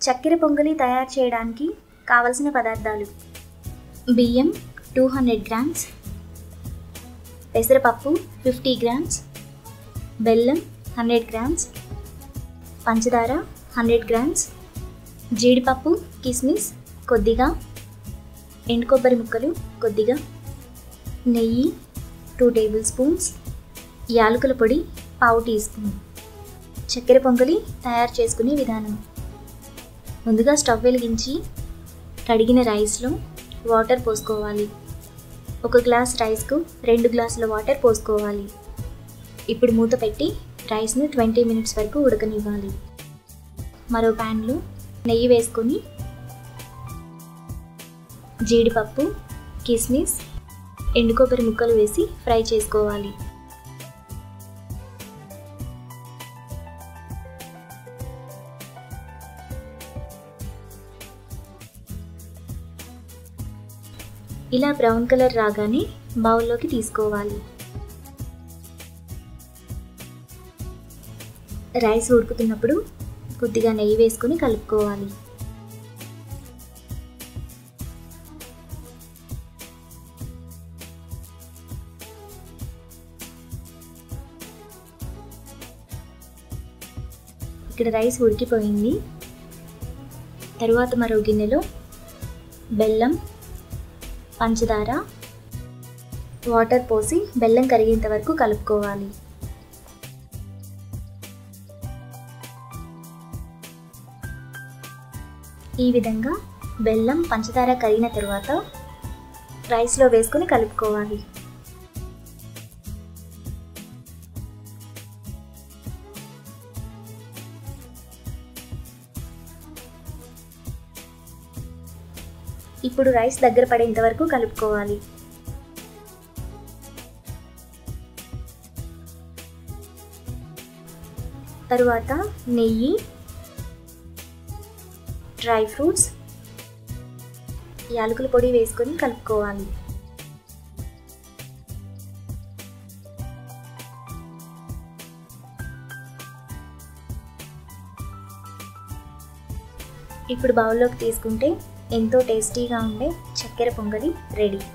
చక్కెర పొంగలి తయారు చేయడానికి కావలసిన పదార్థాలు బియ్యం టూ హండ్రెడ్ గ్రామ్స్ పెసరపప్పు ఫిఫ్టీ గ్రామ్స్ బెల్లం హండ్రెడ్ గ్రామ్స్ పంచదార హండ్రెడ్ గ్రామ్స్ జీడిపప్పు కిస్మిస్ కొద్దిగా ఎండు కొబ్బరి ముక్కలు కొద్దిగా నెయ్యి టూ టేబుల్ స్పూన్స్ యాలకుల పొడి పావు టీ స్పూన్ చక్కెర పొంగలి తయారు చేసుకునే విధానం ముందుగా స్టవ్ వెలిగించి కడిగిన రైస్లో వాటర్ పోసుకోవాలి ఒక గ్లాస్ రైస్కు రెండు గ్లాసుల వాటర్ పోసుకోవాలి ఇప్పుడు మూత పెట్టి రైస్ను ట్వంటీ మినిట్స్ వరకు ఉడకనివ్వాలి మరో ప్యాన్లో నెయ్యి వేసుకొని జీడిపప్పు కిస్మిస్ ఎండు కొబ్బరి ముక్కలు వేసి ఫ్రై చేసుకోవాలి ఇలా బ్రౌన్ కలర్ రాగానే బౌల్లోకి తీసుకోవాలి రైస్ ఉడుకుతున్నప్పుడు కొద్దిగా నెయ్యి వేసుకొని కలుపుకోవాలి ఇక్కడ రైస్ ఉడికిపోయింది తరువాత మరో గిన్నెలో బెల్లం పంచదార వాటర్ పోసి బెల్లం కరిగేంత వరకు కలుపుకోవాలి ఈ విధంగా బెల్లం పంచదార కరిగిన తర్వాత రైస్లో వేసుకొని కలుపుకోవాలి ఇప్పుడు రైస్ దగ్గర పడేంత వరకు కలుపుకోవాలి తరువాత నెయ్యి డ్రై ఫ్రూట్స్ యాలకుల పొడి వేసుకొని కలుపుకోవాలి ఇప్పుడు బౌల్లోకి తీసుకుంటే ఎంతో టేస్టీగా ఉండే చక్కెర పొంగలి రెడీ